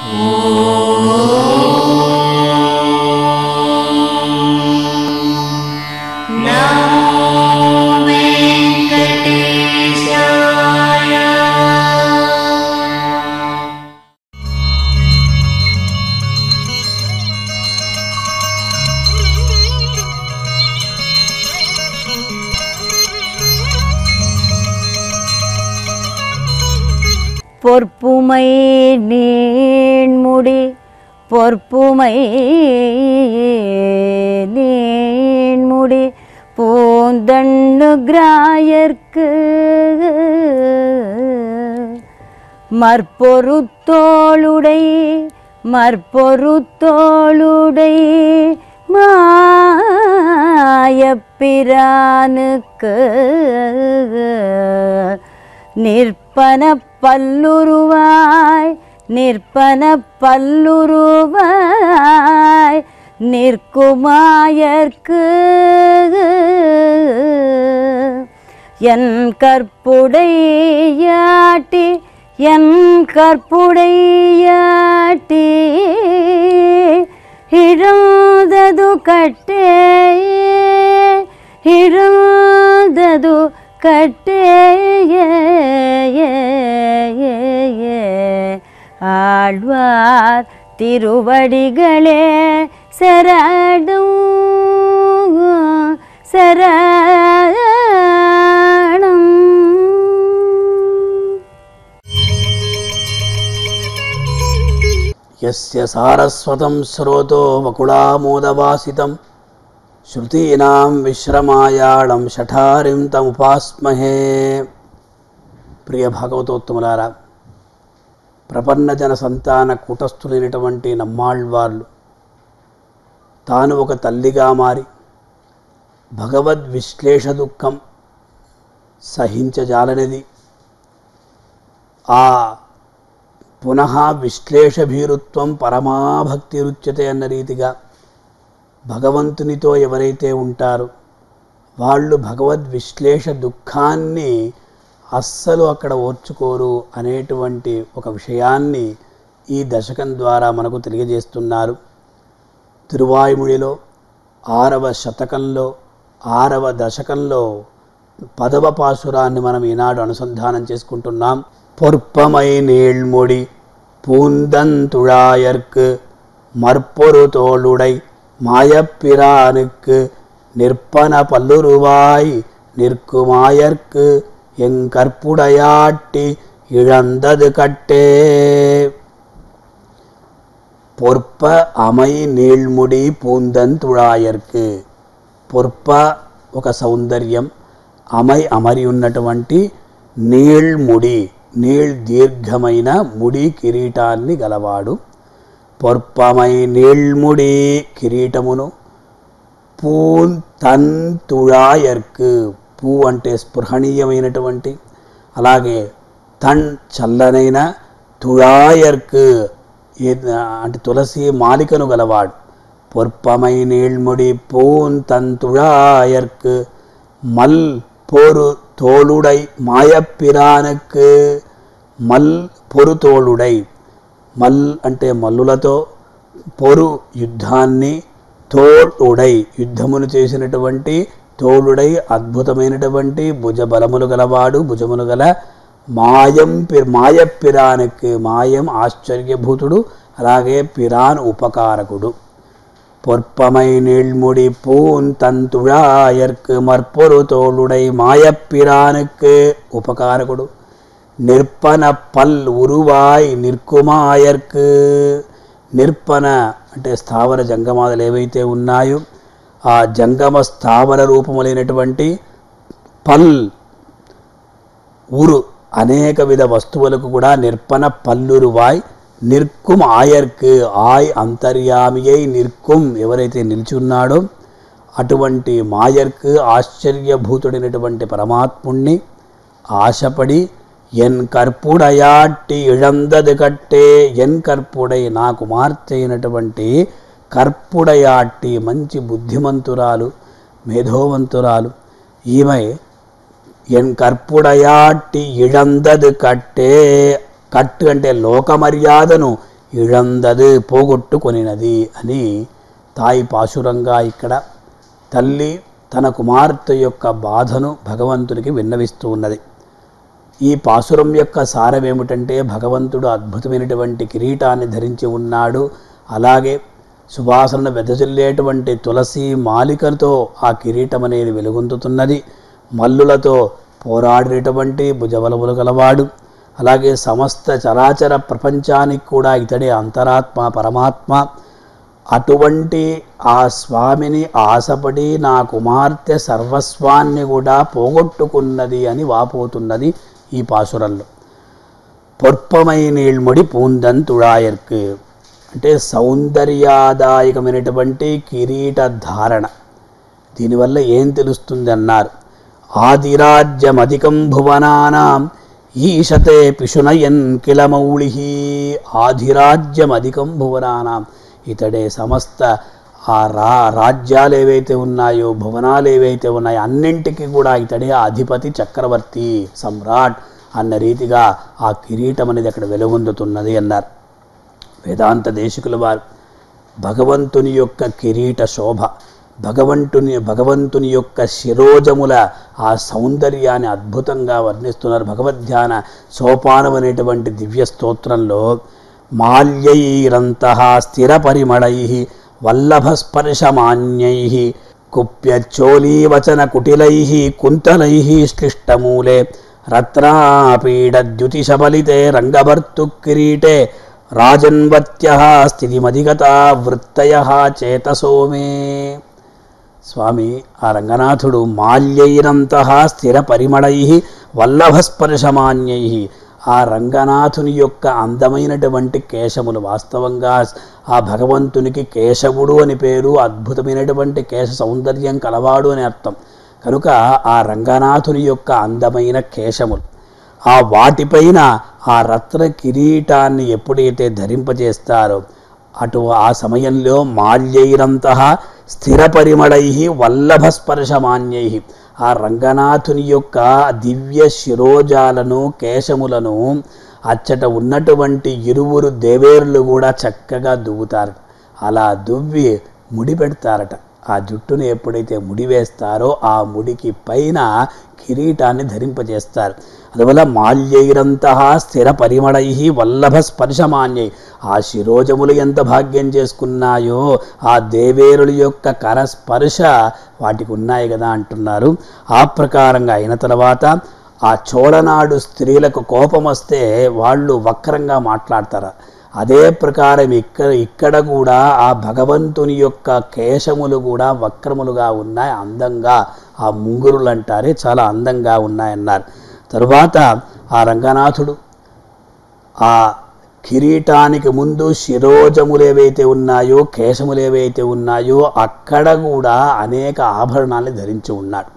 பொற்புமை நீண்முடி பொற்புமை நீண்முடி பூந்தண்ணு கிராயர்க்கு மற்பொருத்தோளுடை மற்பொருத்தோளுடை மாயப்பிரானுக்கு நிற்பன பல்லுருவாய் நிற்பன பல்லுருவாய் நிற்குமாயர்க்கு என் கற்புடையாட்டி என் கற்புடையாட்டி ಇರೋದದು ಕಟ್ಟೆ ಇರೋದದು ಕಟ್ಟೆ ಆಳ್ವಾರ್ ತಿರುವಡಿಗಳೇ ಸರಡು ಸರಣಂ యస్య సారస్వతం శ్రోతో వకుళామోదవాసితం శృతీనాం విశ్రమాయాళం షఠారిం తముపాస్మహే ప్రియ భాగవతోత్తములారా ప్రపన్నజన సంతాన కూటస్థులైనటువంటి నమ్మాళ్వార్లు తాను ఒక తల్లిగా మారి భగవద్ విశ్లేష దుఃఖం సహించజాలనిది ఆ పునః విశ్లేషభీరుత్వం పరమాభక్తిరుచ్యతే అన్న రీతిగా భగవంతునితో ఎవరైతే ఉంటారో వాళ్ళు భగవద్ విశ్లేష దుఃఖాన్ని అస్సలు అక్కడ ఓర్చుకోరు అనేటువంటి ఒక విషయాన్ని ఈ దశకం ద్వారా మనకు తెలియజేస్తున్నారు తిరువాయుముడిలో ఆరవ శతకంలో ఆరవ దశకంలో పదవ పాసురాన్ని మనం ఈనాడు అనుసంధానం చేసుకుంటున్నాం పొర్పమై నీళ్ముడి பூந்தந்துழாயர்க்கு மற்பொரு தோளுடை மாயப்பிரானுக்கு நிற்பன பல்லுருவாய் நிற்குமாயர்க்கு எங்கற்புடையாட்டி இழந்தது கட்டே பொற்ப అమై నీళ్ముడి పూందంతుళాయర్కు పొర్ప ఒక సౌందర్యం అమై అమరి ఉన్నటువంటి నీళ్ముడి నీళ్ దీర్ఘమైన ముడి కిరీటాన్ని గలవాడు పొర్పమై నీళ్ముడి కిరీటమును పూన్ తన్ తుళాయర్కు పూ అంటే స్పృహణీయమైనటువంటి అలాగే తన్ చల్లనైన తుళాయర్కు ఏ- అంటే తులసి మాలికను గలవాడు పొర్పమై నీళ్ముడి పూన్ తన్ తుళాయర్కు மல் பொரு தோளுடை మాయప్పిరానకు మల్ పొరు తోళుడై మల్ అంటే మల్లులతో పొరు యుద్ధాన్ని తోళుడై యుద్ధమును చేసినటువంటి తోళుడై అద్భుతమైనటువంటి భుజ బలములు గలవాడు భుజములు గల మాయం పి మాయప్పిరానికి మాయం ఆశ్చర్యభూతుడు అలాగే పిరాన్ ఉపకారకుడు பொற்பமை நீழ்முடி பூன் தந்துழாயர்க்கு மற்பொரு தோளுடை மாயப்பிரானுக்கு ఉపకారకుడు నిర్పన పల్ ఉరువాయ్ నిర్కుమాయర్కు నిర్పన అంటే స్థావర జంగమాదులు ఏవైతే ఉన్నాయో ఆ జంగమ స్థావర రూపములైనటువంటి పల్ ఊరు అనేక విధ వస్తువులకు కూడా నిర్పణ పల్లురువాయ్ నిర్కుం ఆయర్కు ఆయ్ అంతర్యామియై నిర్కుం ఎవరైతే నిలిచి ఉన్నాడో అటువంటి మాయర్కు ఆశ్చర్యభూతుడైనటువంటి పరమాత్ముణ్ణి ఆశపడి ఎన్ కర్పుడయాట్టి ఇళందది కట్టే ఎన్ కర్పుడై నా కుమార్తె అయినటువంటి కర్పుడయాట్టి మంచి బుద్ధిమంతురాలు మేధోవంతురాలు ఈమె ఎన్ కర్పుడయాట్టి ఇళందదు కట్టే కట్టు అంటే లోక మర్యాదను ఇழందదు పోగొట్టుకొనినది అని తాయి పాశురంగా ఇక్కడ తల్లి తన కుమార్తె యొక్క బాధను భగవంతునికి విన్నవిస్తూ ఉన్నది ఈ పాసురం యొక్క సారం ఏమిటంటే భగవంతుడు అద్భుతమైనటువంటి కిరీటాన్ని ధరించి ఉన్నాడు అలాగే సువాసన వెదజల్లేటువంటి తులసి మాలికలతో ఆ కిరీటం అనేది వెలుగొందుతున్నది మల్లులతో పోరాడినటువంటి భుజబలములు గలవాడు అలాగే సమస్త చరాచర ప్రపంచానికి కూడా ఇతడే అంతరాత్మ పరమాత్మ అటువంటి ఆ స్వామిని ఆశపడి నా కుమార్తె సర్వస్వాన్ని కూడా పోగొట్టుకున్నది అని వాపోతున్నది ఈ పాసురంలో పొర్పమై నీళ్ముడి పూందంతుడాయర్కు అంటే సౌందర్యాదాయకమైనటువంటి కిరీట ధారణ దీనివల్ల ఏం తెలుస్తుంది అన్నారు ఆదిరాజ్యమధికం భువనానాం ఈశతే పిశునయన్ కిలమౌళి ఆధిరాజ్యమధికం భువనానాం ఇతడే సమస్త ఆ రా రాజ్యాలు ఏవైతే ఉన్నాయో భువనాలు ఏవైతే ఉన్నాయో అన్నింటికి కూడా ఇతడే అధిపతి చక్రవర్తి సమ్రాట్ అన్న రీతిగా ఆ కిరీటం అనేది అక్కడ వెలుగొందుతున్నది అన్నారు వేదాంత దేశికుల వారు భగవంతుని యొక్క కిరీట శోభ భగవంతుని భగవంతుని యొక్క శిరోజముల ఆ సౌందర్యాన్ని అద్భుతంగా వర్ణిస్తున్నారు భగవద్ధ్యాన సోపానం అనేటువంటి దివ్య స్తోత్రంలో మాల్యైరంత స్థిర పరిమళై వల్లభస్పర్శమాన్యై కుప్యచోలీవచన కుటిలై కుంతలై శ్లిష్టమూలే రత్నాపీడద్యుతిశబలితే రంగభర్తు కిరీటే రాజన్వత్య స్థితిమధిగత వృత్తయ చేతసో మే స్వామి ఆ రంగనాథుడు మాల్యైరంత స్థిర పరిమళై వల్లభస్పర్శమాన్యై ఆ రంగనాథుని యొక్క అందమైనటువంటి కేశములు వాస్తవంగా ఆ భగవంతునికి కేశవుడు అని పేరు అద్భుతమైనటువంటి కేశ సౌందర్యం కలవాడు అని అర్థం కనుక ఆ రంగనాథుని యొక్క అందమైన కేశములు ఆ వాటిపైన ఆ రత్న కిరీటాన్ని ఎప్పుడైతే ధరింపజేస్తారో అటు ఆ సమయంలో మాల్యైరంత స్థిర పరిమళై వల్లభస్పర్శమాన్యై ఆ రంగనాథుని యొక్క దివ్య శిరోజాలను కేశములను అచ్చట ఉన్నటువంటి ఇరువురు దేవేరులు కూడా చక్కగా దువ్వుతారు అలా దువ్వి ముడి పెడతారట ఆ జుట్టును ఎప్పుడైతే ముడి వేస్తారో ఆ ముడికి పైన కిరీటాన్ని ధరింపజేస్తారు అందువల్ల మాల్యైరంత స్థిర పరిమళై వల్లభ స్పర్శమాన్యై ఆ శిరోజములు ఎంత భాగ్యం చేసుకున్నాయో ఆ దేవేరుల యొక్క కరస్పర్శ వాటికి ఉన్నాయి కదా అంటున్నారు ఆ ప్రకారంగా అయిన తర్వాత ఆ చోళనాడు స్త్రీలకు కోపం వస్తే వాళ్ళు వక్రంగా మాట్లాడతారు అదే ప్రకారం ఇక్కడ ఇక్కడ కూడా ఆ భగవంతుని యొక్క కేశములు కూడా వక్రములుగా ఉన్నాయి అందంగా ఆ ముంగురులు అంటారే చాలా అందంగా ఉన్నాయన్నారు తరువాత ఆ రంగనాథుడు ఆ కిరీటానికి ముందు శిరోజములు ఏవైతే ఉన్నాయో కేశములు ఏవైతే ఉన్నాయో అక్కడ కూడా అనేక ఆభరణాలను ధరించి ఉన్నాడు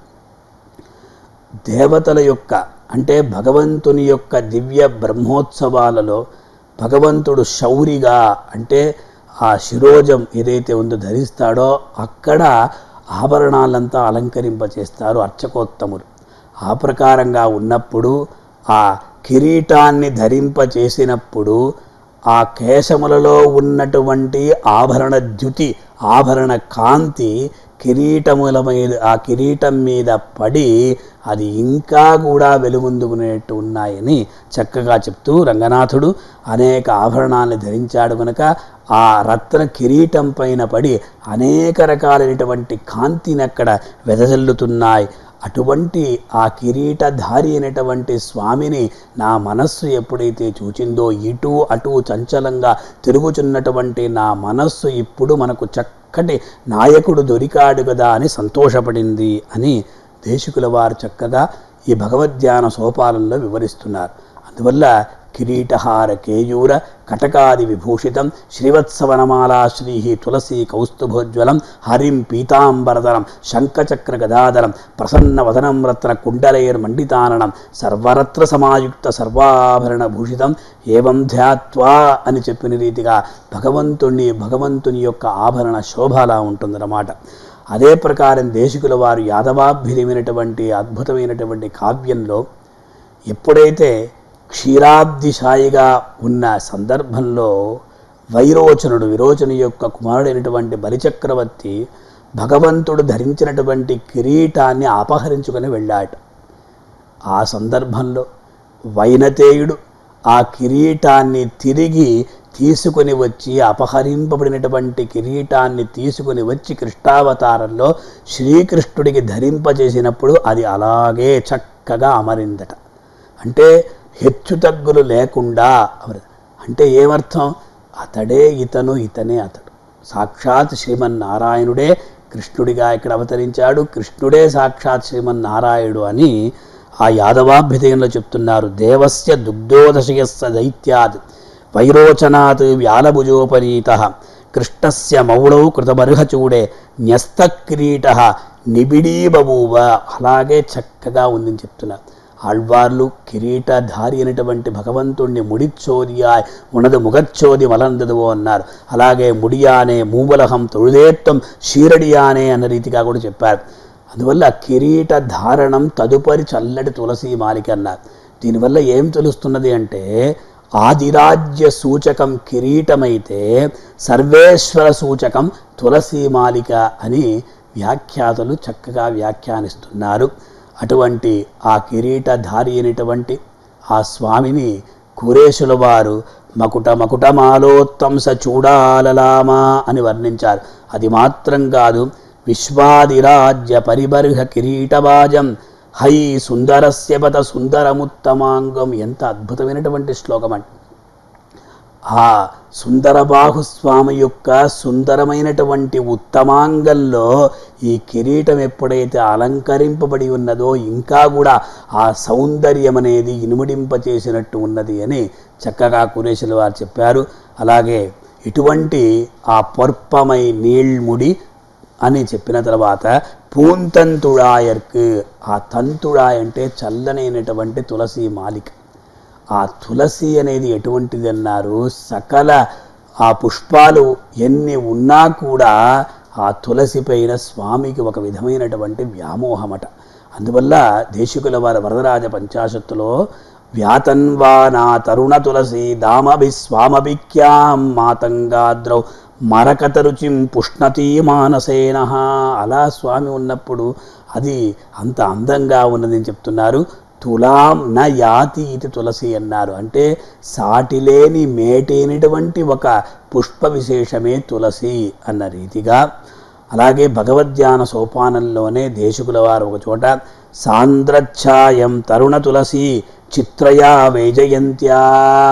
దేవతల యొక్క అంటే భగవంతుని యొక్క దివ్య బ్రహ్మోత్సవాలలో భగవంతుడు శౌరిగా అంటే ఆ శిరోజం ఏదైతే ఉందో ధరిస్తాడో అక్కడ ఆభరణాలంతా అలంకరింపచేస్తారు అర్చకోత్తములు ఆ ప్రకారంగా ఉన్నప్పుడు ఆ కిరీటాన్ని ధరింపచేసినప్పుడు ఆ కేశములలో ఉన్నటువంటి ఆభరణ ద్యుతి ఆభరణ కాంతి కిరీటముల మీద ఆ కిరీటం మీద పడి అది ఇంకా కూడా వెలుగొందుకునేట్టు ఉన్నాయని చక్కగా చెప్తూ రంగనాథుడు అనేక ఆభరణాలను ధరించాడు కనుక ఆ రత్న కిరీటం పైన పడి అనేక రకాలైనటువంటి కాంతిని అక్కడ వెదజల్లుతున్నాయి అటువంటి ఆ కిరీటధారి అయినటువంటి స్వామిని నా మనస్సు ఎప్పుడైతే చూచిందో ఇటు అటు చంచలంగా తిరుగుచున్నటువంటి నా మనస్సు ఇప్పుడు మనకు చక్కటి నాయకుడు దొరికాడు కదా అని సంతోషపడింది అని దేశికుల వారు చక్కగా ఈ భగవద్ధ్యాన సోపానంలో వివరిస్తున్నారు అందువల్ల కిరీటహార కేయూర కటకాది విభూషితం శ్రీవత్సవనమాలా శ్రీ తులసి కౌస్తుభోజ్వలం హరిం పీతాంబరధరం శంఖచక్ర గదాధరం ప్రసన్న వదనం రత్న కుండలైర్మండితాననం సర్వరత్న సమాయుక్త సర్వాభరణ భూషితం ఏవం ధ్యాత్వా అని చెప్పిన రీతిగా భగవంతుని భగవంతుని యొక్క ఆభరణ శోభ అలా ఉంటుందన్నమాట అదే ప్రకారం దేశికుల వారు యాదవాభ్యుదమైనటువంటి అద్భుతమైనటువంటి కావ్యంలో ఎప్పుడైతే క్షీరాబ్ది సాయిగా ఉన్న సందర్భంలో వైరోచనుడు విరోచను యొక్క కుమారుడైనటువంటి బలిచక్రవర్తి భగవంతుడు ధరించినటువంటి కిరీటాన్ని అపహరించుకొని వెళ్ళాడు ఆ సందర్భంలో వైనతేయుడు ఆ కిరీటాన్ని తిరిగి తీసుకొని వచ్చి అపహరింపబడినటువంటి కిరీటాన్ని తీసుకొని వచ్చి కృష్ణావతారంలో శ్రీకృష్ణుడికి ధరింపజేసినప్పుడు అది అలాగే చక్కగా అమరిందట అంటే హెచ్చుతగ్గులు లేకుండా అమరి అంటే ఏమర్థం అతడే ఇతను ఇతనే అతడు సాక్షాత్ శ్రీమన్నారాయణుడే కృష్ణుడిగా ఇక్కడ అవతరించాడు కృష్ణుడే సాక్షాత్ శ్రీమన్నారాయణుడు అని ఆ యాదవాభ్యుదయంలో చెప్తున్నారు దేవస్య దుగ్ధోదశయస్య దైత్యాద్ వైరోచనాత్ వ్యాలభుజోపరీత కృష్ణస్య మౌళౌ కృతమర్హచూడే న్యస్తక్రీట నిబిడీబబూవ అలాగే చక్కగా ఉందని చెప్తున్నారు ఆళ్వార్లు కిరీటధారి అయినటువంటి భగవంతుణ్ణి ముడిచ్చోదియాయ్ ఉనదు ముగచ్చోది మలందదువో అన్నారు అలాగే ముడియానే మూబలహం తొழுదేత్తం షీరడియానే అన్న రీతిగా కూడా చెప్పారు అందువల్ల కిరీట ధారణం తదుపరి చల్లటి తులసి మాలిక అన్నారు దీనివల్ల ఏం తెలుస్తున్నది అంటే ఆదిరాజ్య సూచకం కిరీటమైతే సర్వేశ్వర సూచకం తులసి మాలిక అని వ్యాఖ్యాతలు చక్కగా వ్యాఖ్యానిస్తున్నారు అటువంటి ఆ కిరీటధారి అయినటువంటి ఆ స్వామిని కురేషుల వారు మకుట మకుటమాలోత్తంస చూడాలలామా అని వర్ణించారు అది మాత్రం కాదు విశ్వాదిరాజ్య పరిబర్హ కిరీటవాజం హై సుందరస్య పద సుందరముత్తమాంగం ఎంత అద్భుతమైనటువంటి శ్లోకం అంటే ఆ సుందరబాహు స్వామి యొక్క సుందరమైనటువంటి ఉత్తమాంగంలో ఈ కిరీటం ఎప్పుడైతే అలంకరింపబడి ఉన్నదో ఇంకా కూడా ఆ సౌందర్యం అనేది ఇనుమడింపచేసినట్టు ఉన్నది అని చక్కగా కురేషుల వారు చెప్పారు అలాగే ఇటువంటి ఆ పొర్పమై నీళ్ముడి అని చెప్పిన తర్వాత పూంతంతుడాయర్కు ఆ తంతుడాయ్ అంటే చల్లనైనటువంటి తులసి మాలిక ఆ తులసి అనేది ఎటువంటిది అన్నారు సకల ఆ పుష్పాలు ఎన్ని ఉన్నా కూడా ఆ తులసి పైన స్వామికి ఒక విధమైనటువంటి వ్యామోహమట అందువల్ల దేశికుల వారి వరదరాజ పంచాశత్తులో వ్యాతన్వా నా తరుణ తులసి దామభిస్వామభిక్యాం మాతంగాద్రౌ మరకత రుచిం పుష్ణతీ మానసేన అలా స్వామి ఉన్నప్పుడు అది అంత అందంగా ఉన్నదని చెప్తున్నారు తులాం న యాతి ఇది తులసి అన్నారు అంటే సాటిలేని మేటైనటువంటి ఒక పుష్ప విశేషమే తులసి అన్న రీతిగా అలాగే భగవద్ధ్యాన సోపానంలోనే దేశకుల వారు ఒక చోట సాంద్రఛాయం తరుణ తులసి చిత్రయా వైజయంత్యా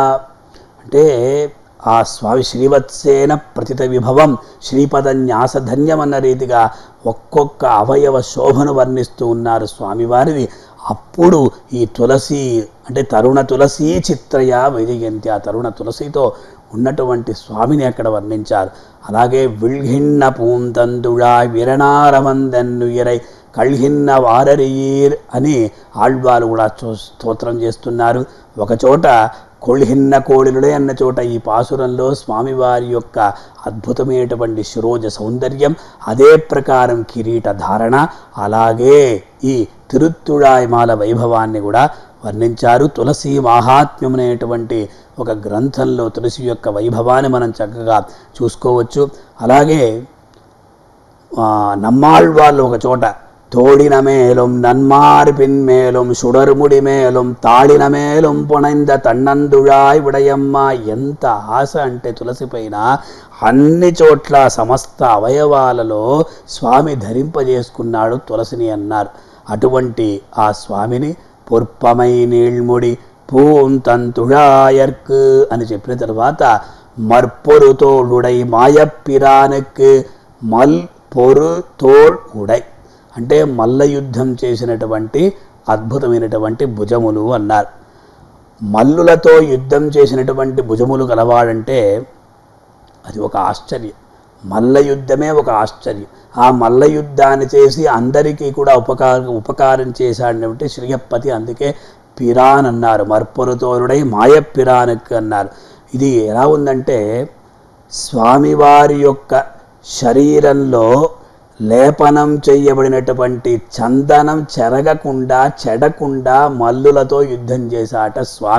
అంటే ఆ స్వామి శ్రీవత్సేన ప్రతిత విభవం శ్రీపద న్యాసధన్యం అన్న రీతిగా ఒక్కొక్క అవయవ శోభను వర్ణిస్తూ ఉన్నారు స్వామివారిది అప్పుడు ఈ తులసి అంటే తరుణ తులసి చిత్రయ వైజయంతి ఆ తరుణ తులసితో ఉన్నటువంటి స్వామిని అక్కడ వర్ణించారు అలాగే విల్హిన్న పూంతందుడా విరణారమందన్నుయరై కళ్హిన్న వారరియీర్ అని ఆళ్వాలు కూడా చో- స్తోత్రం చేస్తున్నారు ఒకచోట కొళ్హిన్న కోడిలుడే అన్న చోట ఈ పాసురంలో స్వామివారి యొక్క అద్భుతమైనటువంటి శిరోజ సౌందర్యం అదే ప్రకారం కిరీట ధారణ అలాగే ఈ తిరుత్తుడాయమాల వైభవాన్ని కూడా వర్ణించారు తులసి మాహాత్మ్యం అనేటువంటి ఒక గ్రంథంలో తులసి యొక్క వైభవాన్ని మనం చక్కగా చూసుకోవచ్చు అలాగే ఆ, నమ్మాళ్వాళ్ళు ఒక చోట తోడిన మేலும் నన్మార్ పిన్మేலும் సుడరుముడి మేலும் తాళిన మేலும் పుణైంద తన్నందుళాయ్ ఉడయమ్మ ఎంత ఆశ అంటే తులసి పైన అన్ని చోట్ల సమస్త అవయవాలలో స్వామి ధరింపజేసుకున్నాడు తులసిని అన్నారు అటువంటి ఆ స్వామిని పొర్పమై నీళ్ముడి పూంతంతుడాయర్కు అని చెప్పిన తర్వాత మర్పొరు తోడుడై మాయప్పిరానకు మల్ పొరు తోడ్ ఉడై అంటే మల్ల యుద్ధం చేసినటువంటి అద్భుతమైనటువంటి భుజములు అన్నారు మల్లులతో యుద్ధం చేసినటువంటి భుజములు గలవాడంటే అది ఒక ఆశ్చర్యం మల్ల యుద్ధమే ఒక ఆశ్చర్యం ఆ మల్ల యుద్ధాన్ని చేసి అందరికీ కూడా ఉపకార ఉపకారం చేశాడంటే శ్రీయప్పతి అందుకే పిరాన్ అన్నారు మర్పొరుతోరుడై మాయ పిరానక్ అన్నారు ఇది ఎలా ఉందంటే స్వామివారి యొక్క శరీరంలో లేపనం చేయబడినటువంటి చందనం చెరగకుండా చెడకుండా మల్లులతో యుద్ధం చేశాట స్వామి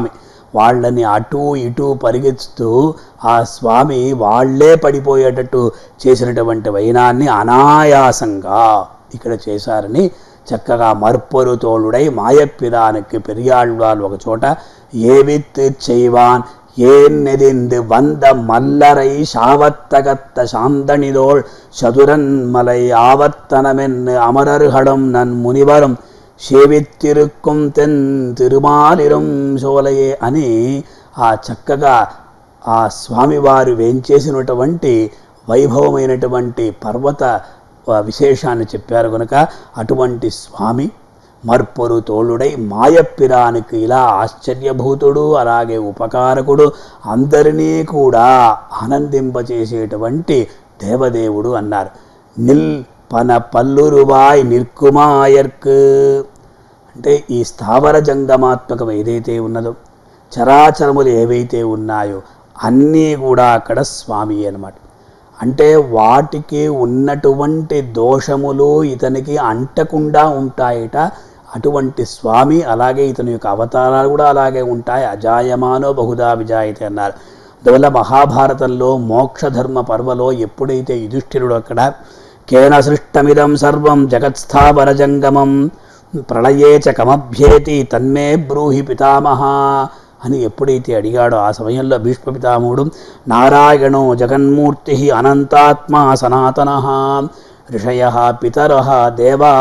వాళ్ళని అటు ఇటు పరిగెత్తుతూ ఆ స్వామి వాళ్ళే పడిపోయేటట్టు చేసినటువంటి వైనాన్ని అనాయాసంగా ఇక్కడ చేశారని చక్కగా మర్పొరు తోళుడై మాయప్పిరానికి పెరియాళ్వాళ్ళు ఒక చోట ఏవిత్ செய்வான் ஏன் நெறிந்து வந்த மல்லரை சாவத்தகத்த சாந்தனிதோள் சதுரன் மலை ஆவர்த்தனமென்னு அமரர்களும் நன் முனிவரும் సేవిత్తిరుక్కుం తెన్ తిరుమాలిరం సోలయే అని ఆ చక్కగా ఆ స్వామివారు వేంచేసినటువంటి వైభవమైనటువంటి పర్వత ఆ, విశేషాన్ని చెప్పారు కనుక అటువంటి స్వామి మర్పొరు తోళుడై మాయప్పిరానికి ఇలా ఆశ్చర్యభూతుడు అలాగే ఉపకారకుడు అందరినీ కూడా ఆనందింపచేసేటువంటి దేవదేవుడు అన్నారు నిల్ పన పల్లురువాయ్ నిర్కుమాయర్క్ అంటే ఈ స్థావర జంగమాత్మకం ఏదైతే ఉన్నదో చరాచరములు ఏవైతే ఉన్నాయో అన్నీ కూడా అక్కడ స్వామి అన్నమాట అంటే వాటికి ఉన్నటువంటి దోషములు ఇతనికి అంటకుండా ఉంటాయట అటువంటి స్వామి అలాగే ఇతని యొక్క అవతారాలు కూడా అలాగే ఉంటాయి అజాయమానో బహుదా విజాయితే అన్నారు అందువల్ల మహాభారతంలో మోక్షధర్మ పర్వలో ఎప్పుడైతే యుధిష్ఠిరుడు అక్కడ కేన సృష్టమిదం సర్వం జగత్స్థావర జంగమం ప్రళయే చ కమభ్యేతి తన్మే బ్రూహి పితామహ అని ఎప్పుడైతే అడిగాడో ఆ సమయంలో భీష్మ పితామహుడు నారాయణో జగన్మూర్తి అనంతాత్మా సనాతన ఋషయ పితర దేవా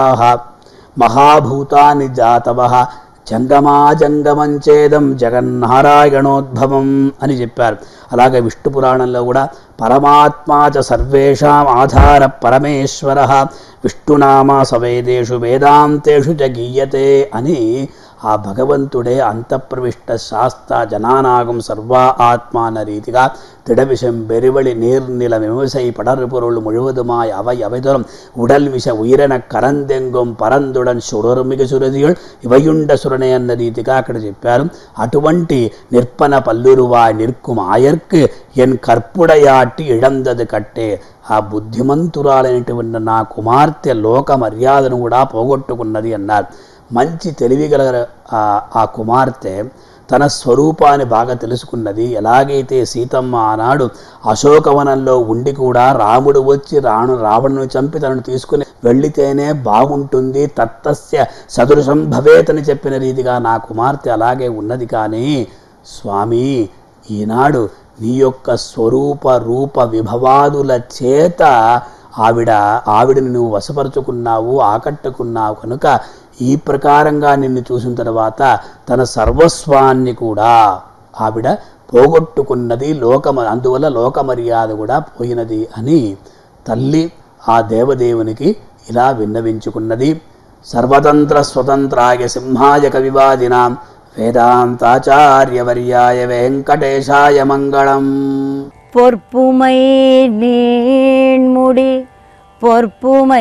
మహాభూతాని జాతవ జంగమాజంగమంచేదం జగన్నారాయణోద్భవం అని చెప్పారు అలాగే విష్ణు పురాణంలో కూడా పరమాత్మా చ సర్వేషాం ఆధార పరమేశ్వర విష్ణునామా సవేదేషు వేదాంతేషు చ గీయతే అని ఆ భగవంతుడే అంతఃప్రవిష్ట శాస్త జనానాగం సర్వా ఆత్మ అన్న రీతిగా திடவிஷம் பெருவழி நீர்நிலம் விமசை படர் பொருள் முழுவதுமாய் அவை அவைதரும் உடல் விஷ உயிரென కరందెంగం పరందుడన్ సుడరుమిగ సురదియుల్ ఇవయుండ సురనే అన్న రీతిగా అక్కడ చెప్పారు అటువంటి నిర్పన పల్లురువా నిర్కుమ ఆయర్కు ఎన్ కర్పుడయాటి ఇడందది కట్టే ఆ బుద్ధిమంతురాలైనటువంటి నా కుమార్తె లోక మర్యాదను కూడా పోగొట్టుకున్నది అన్నారు మంచి తెలివిగల ఆ ఆ కుమార్తె తన స్వరూపాన్ని బాగా తెలుసుకున్నది ఎలాగైతే సీతమ్మ ఆనాడు అశోకవనంలో ఉండి కూడా రాముడు వచ్చి రాను రావణుని చంపి తనను తీసుకుని వెళ్ళితేనే బాగుంటుంది తత్తస్య సదృశం భవేతని చెప్పిన రీతిగా నా కుమార్తె అలాగే ఉన్నది కానీ స్వామి ఈనాడు నీ యొక్క స్వరూప రూప విభవాదుల చేత ఆవిడ ఆవిడని నువ్వు వశపరుచుకున్నావు ఆకట్టుకున్నావు కనుక ఈ ప్రకారంగా నిన్ను చూసిన తర్వాత తన సర్వస్వాన్ని కూడా ఆవిడ పోగొట్టుకున్నది లోకమ అందువల్ల లోక మర్యాద కూడా పోయినది అని తల్లి ఆ దేవదేవునికి ఇలా విన్నవించుకున్నది సర్వతంత్ర స్వతంత్రాయ సింహాయ కవివాదినాం వేదాంతాచార్యవర్యాయ వెంకటేశాయ మంగళం பொற்புமை நீண்முடி பொற்புமை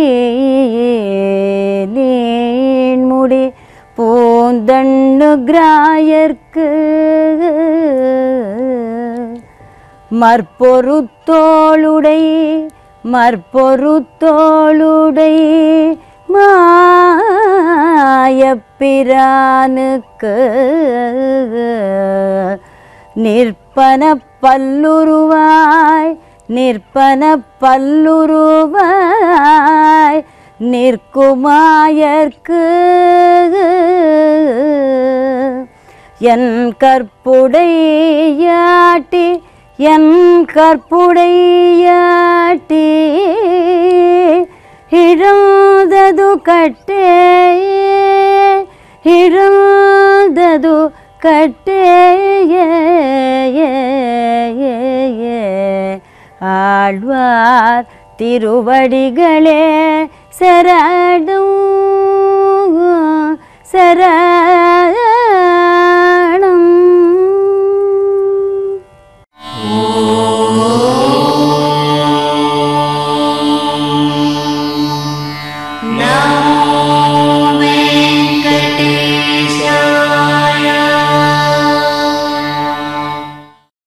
நீண்முடி பூந்தண்ணு கிராயர்க்கு மற்பொருத்தோளுடை மற்பொருத்தோளுடை மாயப்பிரானுக்கு நிற்பன பல்லுருவாய் நிற்பன பல்லுருவாய் நிற்குமாயர்க்கு என் கற்புடையாட்டி என் கற்புடையாட்டி ಹಿಡೋದದು ಕಟ್ಟೆ ಹಿಡೋದದು ಕಟ್ಟೆ ಆಳ್ವಾರ್ ತಿರುವಡಿಗಳೇ ಸರಡು